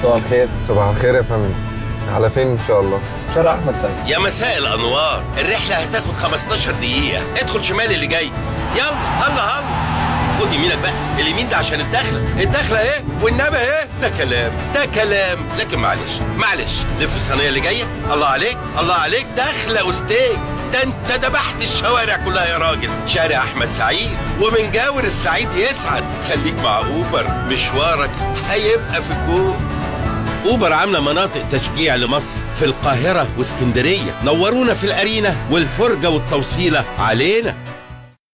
صباح الخير صباح الخير يا فندم على فين ان شاء الله شارع احمد سعيد يا مساء الانوار الرحله هتاخد 15 دقيقه ادخل شمال اللي جاي يلا هلا هلا خد يمينك بقى اليمين ده عشان الدخله الدخله اهي والنبي اهي ده كلام ده كلام لكن معلش معلش لف الصينيه اللي جايه الله عليك الله عليك دخله وستيك ده انت دبحت الشوارع كلها يا راجل شارع احمد سعيد ومن جاور السعيد يسعد خليك مع اوبر مشوارك هيبقى في الجو اوبر عامله مناطق تشجيع لمصر في القاهره واسكندريه نورونا في الارينا والفرجه والتوصيله علينا